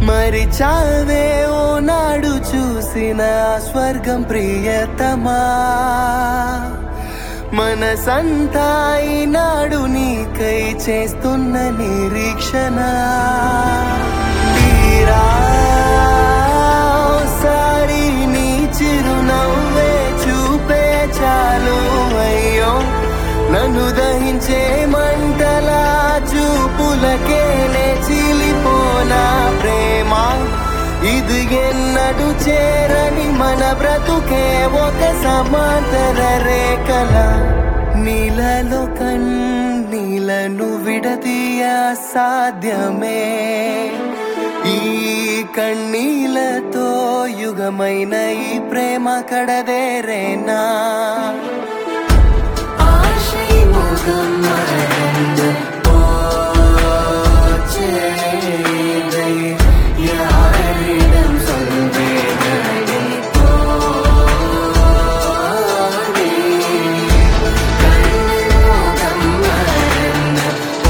మరి చావే ఓ నాడు చూసిన స్వర్గం ప్రియతమా మనసంతా ఈనాడు నీకై చేస్తున్న నిరీక్షణ తీరా సారి నీ చిరునవ్వే చూపే చాలు అయ్యో నన్ను దహించే మంటలా చూపులకే చిలిపోనా ప్రేమ ఇది ఎన్నడు చేరని మన బ్రతుకే ఒక సమాంతర రేఖల నీలలో కన్నీలను విడదీయ సాధ్యమే ఈ కన్నీలతో యుగమైన ఈ ప్రేమ కడదేరేనా ஆசைமுகம் மறந்து போச்சேதை யாரிடம் சொல்வேனடி போனே கண்முகம் மறந்து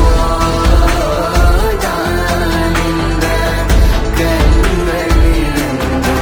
போதான் இந்த கண்களிலிருந்து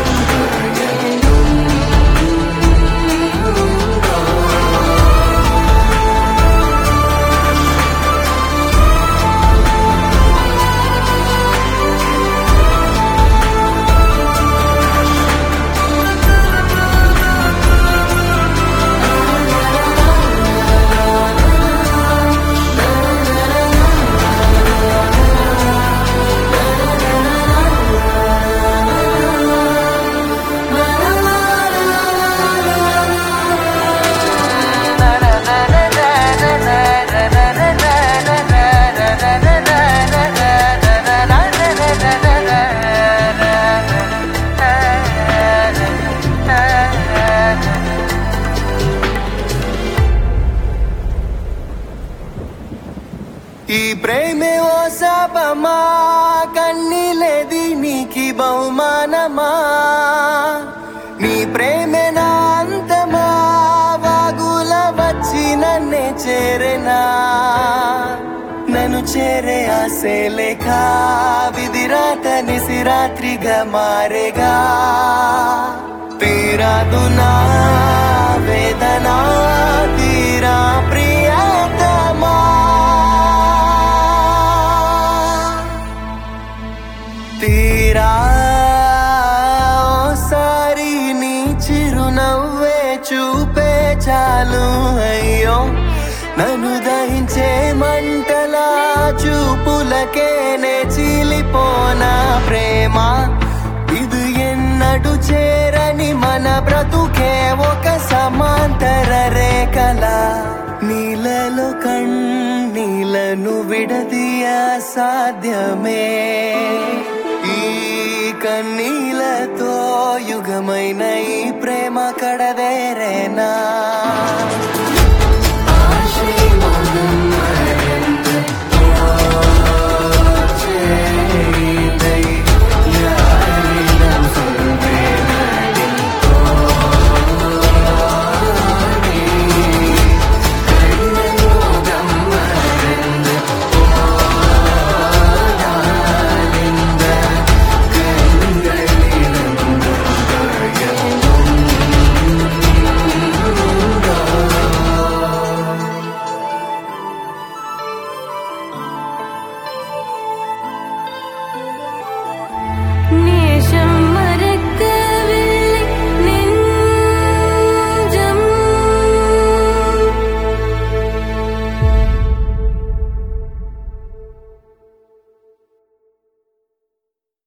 ఈ ప్రేమే ఓ శాపమా కన్నీలేది నీకి బహుమానమా నీ ప్రేమే నా అంతమా వాగుల వచ్చి నన్నే చేరెనా నన్ను చేరే ఆశే లేక విధిరాత నిసిరాత్రిగా మారేగా తీరాదు నా వేదన తీరా ప్రియతమా తీరా సారి నీ చిరునవ్వే చూపే చాలు అయ్యో నన్ను దహించే మంటలా చూపులకేనే చీలిపోనా ప్రేమ ఇది ఎన్నడు చేరని మన బ్రతుకే ఒక సమాంతర రేఖల నీలలో కన్నీలను విడదీయ సాధ్యమే ఈ కన్నీలతో యుగమైన ఈ ప్రేమ కడదేరేనా